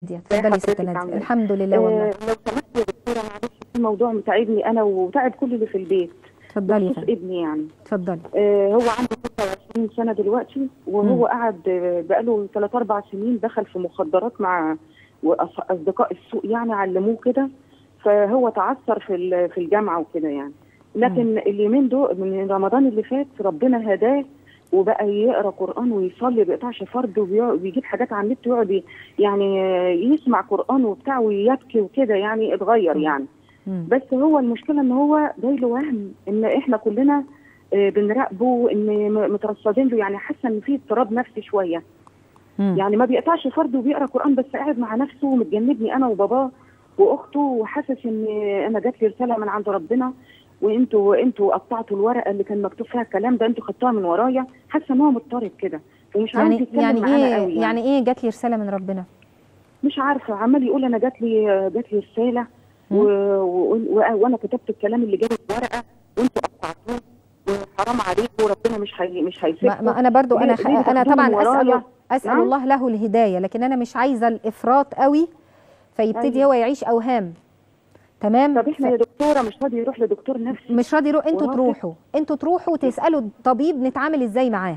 اتفضلي يا ست حضرتك نادية عاملة إيه؟ الحمد لله والله آه، لو سمحت يا دكتوره معلش في موضوع متعبني انا وتعب كل اللي في البيت اتفضلي يا بخصوص فندم ابني يعني اتفضلي آه، هو عنده 26 سنه دلوقتي وهو قعد آه، بقاله 3 4 سنين دخل في مخدرات مع وأص- اصدقاء السوق يعني علموه كده فهو تعثر في ال- في الجامعه وكده يعني لكن اليومين دول من رمضان اللي فات ربنا هداه وبقى يقرا قران ويصلي بيقطعش فرض وبيقعد- وبيجيب حاجات على النت ويقعد ي- يعني آه، يسمع قران وبتاع ويبكي وكده يعني اتغير مم. يعني مم. بس هو المشكله ان هو جاي له وهم ان احنا كلنا آه، بنراقبه ان م- مترصدين له يعني حاسه ان في اضطراب نفسي شويه مم. يعني ما بيقطعش فرد وبيقرا قران بس قاعد مع نفسه ومتجنبني انا وباباه واخته وحاسس ان انا جات لي رساله من عند ربنا وانتوا انتوا قطعتوا الورقه اللي كان مكتوب فيها الكلام ده انتوا خدتوها من ورايا حاسه ان هو مضطرب كده ومش عارف يعني يتكلم يعني معانا ايه قوي يعني. يعني ايه جات لي رساله من ربنا مش عارفه عمال يقول انا جات لي جات لي رساله و... و... و... وانا كتبت الكلام اللي جاي في الورقه وانتوا قطعتوه وحرام عليكم وربنا مش هي... مش هيسيبكم ما, ما انا برضو انا ليه- ليه انا بتاخدوه طبعا من اسال ورايا؟ اسال نعم؟ الله له الهدايه لكن انا مش عايزه الافراط قوي فيبتدي أيوة. هو يعيش اوهام تمام طب احنا يا دكتوره مش راضي يروح لدكتور نفسي مش راضي يروح انتوا وراجل. تروحوا انتوا تروحوا وتسالوا الطبيب نتعامل ازاي معاه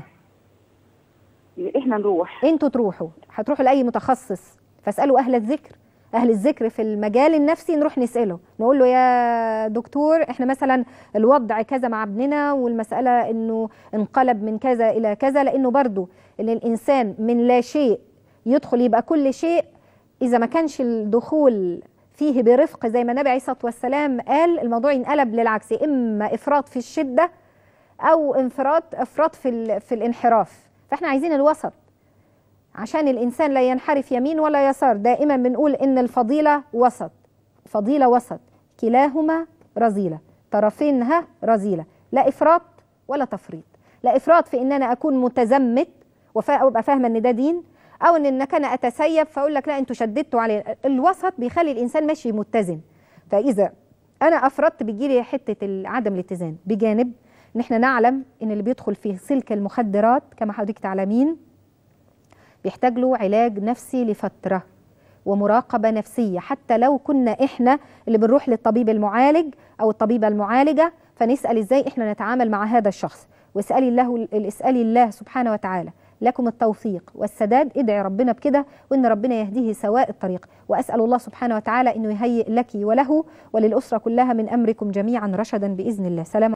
احنا نروح انتوا تروحوا هتروحوا لاي متخصص فاسالوا اهل الذكر اهل الذكر في المجال النفسي نروح نساله نقول له يا دكتور احنا مثلا الوضع كذا مع ابننا والمساله انه انقلب من كذا الى كذا لانه برضو ان الانسان من لا شيء يدخل يبقى كل شيء اذا ما كانش الدخول فيه برفق زي ما النبي عليه الصلاه والسلام قال الموضوع ينقلب للعكس اما افراط في الشده او انفراط افراط في ال- في الانحراف فاحنا عايزين الوسط عشان الانسان لا ينحرف يمين ولا يسار دائما بنقول ان الفضيله وسط فضيله وسط كلاهما رذيله طرفينها رذيله لا افراط ولا تفريط لا افراط في ان انا اكون متزمت وفا- وابقى فاهمه ان ده دين او ان انك انا اتسيب فاقول لك لا انتوا شددتوا عليه الوسط بيخلي الانسان ماشي متزن فاذا انا افرطت بيجيلي حته ال- عدم الاتزان بجانب ان احنا نعلم ان اللي بيدخل في سلك المخدرات كما حضرتك تعلمين بيحتاج له علاج نفسي لفتره ومراقبه نفسيه حتى لو كنا احنا اللي بنروح للطبيب المعالج او الطبيبه المعالجه فنسال ازاي احنا نتعامل مع هذا الشخص واسالي الله اسالي الله سبحانه وتعالى لكم التوفيق والسداد ادعي ربنا بكده وان ربنا يهديه سواء الطريق واسال الله سبحانه وتعالى انه يهيئ لك وله وللاسره كلها من امركم جميعا رشدا باذن الله سلام